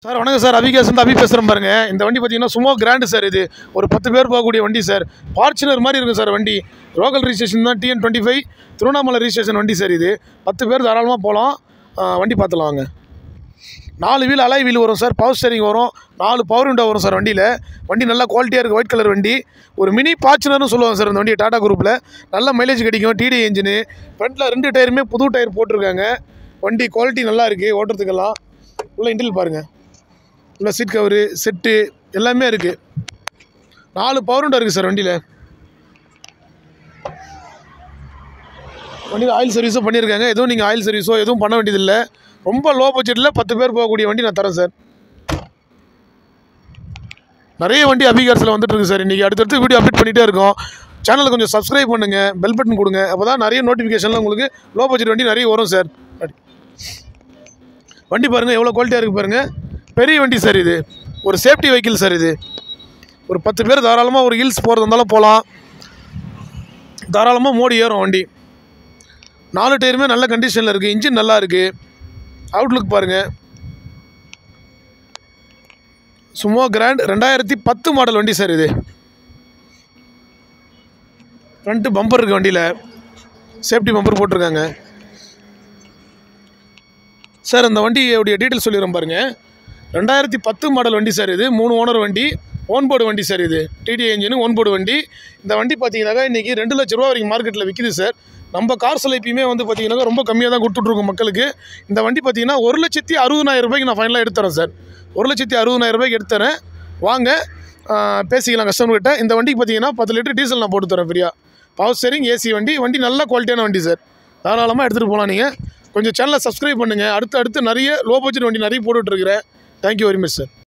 sir வணக்கம் sir அபிகேஸ் வந்து அபி பேசுகிறேன் பாருங்க இந்த வண்டி பார்த்தீங்கன்னா சும்மா கிராண்டு சார் இது ஒரு பத்து பேர் போகக்கூடிய வண்டி சார் ஃபார்ச்சுனர் மாதிரி இருக்கும் சார் வண்டி லோக்கல் ரிஜிஸ்ட்ரேஷன் தான் TN twenty five Tiruvannamalai registration வண்டி சார் இது பத்து பேர் தாராளமாக போகலாம் வண்டி பார்த்துலாம் வாங்க நாலு வீல் அலை வீல் வரும் சார் பவர் ஸ்டேரிங் வரும் நாலு பவர் விண்டோ வரும் சார் வண்டியில் வண்டி நல்லா குவாலிட்டியாக இருக்குது ஒயிட் கலர் வண்டி ஒரு மினி ஃபார்ச்சுனர்னு சொல்லுவாங்க சார் இந்த வண்டி டாடா குரூப்பில் நல்ல மைலேஜ் கிடைக்கும் டிடி இன்ஜினு ஃப்ரண்ட்டில் ரெண்டு டயருமே புது டயர் போட்டிருக்காங்க வண்டி குவாலிட்டி நல்லா இருக்குது ஓட்டுறதுக்கெல்லாம் உள்ள இன்டில் பாருங்கள் உள்ள சீட் கவரு செட்டு எல்லாமே இருக்குது நாலு பவர் விண்டோ இருக்குது சார் வண்டியில் வண்டியில் ஆயில் சர்வீஸும் பண்ணியிருக்காங்க எதுவும் நீங்கள் ஆயில் சர்வீஸோ எதுவும் பண்ண வேண்டியதில்லை ரொம்ப லோ பட்ஜெட்டில் பத்து பேர் போகக்கூடிய வண்டி நான் தரேன் சார் நிறைய வண்டி அபிகார்ஸில் வந்துட்டு இருக்கு சார் இன்றைக்கி அடுத்தடுத்து வீடியோ அப்டேட் பண்ணிகிட்டே இருக்கோம் சேனலை கொஞ்சம் சப்ஸ்கிரைப் பண்ணுங்கள் பெல் பட்டன் கொடுங்க அப்போ தான் நிறைய நோட்டிஃபிகேஷன்லாம் உங்களுக்கு லோ பட்ஜெட் வண்டி நிறைய வரும் சார் வண்டி பாருங்கள் எவ்வளோ குவாலிட்டியாக இருக்குது பாருங்கள் பெரிய வண்டி சார் இது ஒரு சேஃப்டி வெஹிக்கிள் சார் இது ஒரு பத்து பேர் தாராளமாக ஒரு ஹில்ஸ் போகிறது இருந்தாலும் போகலாம் தாராளமாக மோடி ஏறும் வண்டி நாலு டயருமே நல்ல கண்டிஷனில் இருக்குது இன்ஜின் நல்லா இருக்குது அவுட்லுக் பாருங்கள் சும்மா கிராண்ட் ரெண்டாயிரத்தி பத்து மாடல் வண்டி சார் இது ஃப்ரண்ட்டு பம்பர் இருக்குது வண்டியில் சேஃப்டி பம்பர் போட்டிருக்காங்க சார் இந்த வண்டியோடைய டீட்டெயில் சொல்லிடுறேன் பாருங்கள் ரெண்டாயிரத்தி பத்து மாடல் வண்டி சார் இது மூணு ஓனர் வண்டி ஓன் போர்டு வண்டி சார் இது டிடி இன்ஜினு ஓன் போர்டு வண்டி இந்த வண்டி பார்த்தீங்கன்னாக்கா இன்றைக்கி ரெண்டு லட்ச ரூபா வரைக்கும் மார்க்கெட்டில் விற்கிது சார் நம்ம கார் சில எப்பயுமே வந்து பார்த்தீங்கன்னாக்கா ரொம்ப கம்மியாக தான் கொடுத்துட்ருக்கோம் மக்களுக்கு இந்த வண்டி பார்த்தீங்கன்னா ஒரு லட்சத்தி அறுபதாயிரம் ரூபாய்க்கு நான் ஃபைனலாக எடுத்துறேன் சார் ஒரு லட்சத்தி அறுபதாயிரம் ரூபாய்க்கு எடுத்துறேன் வாங்க ஆ, பேசிக்கலாம் கஸ்டமர்கிட்ட இந்த வண்டிக்கு பார்த்தீங்கன்னா பத்து லிட்டர் டீசல் நான் போட்டு தரேன் ஃப்ரீயாக பவர் ஸ்டேரிங் ஏசி வண்டி வண்டி நல்ல குவாலிட்டியான வண்டி சார் தாராளமாக எடுத்துகிட்டு போகலாம் நீங்கள் கொஞ்சம் சேனலை சப்ஸ்கிரைப் பண்ணுங்கள் அடுத்து அடுத்து நிறைய லோ பட்ஜெட் வண்டி நிறைய போட்டுட்ருக்கிறேன் தேங்க்யூ வெரி மச் சார்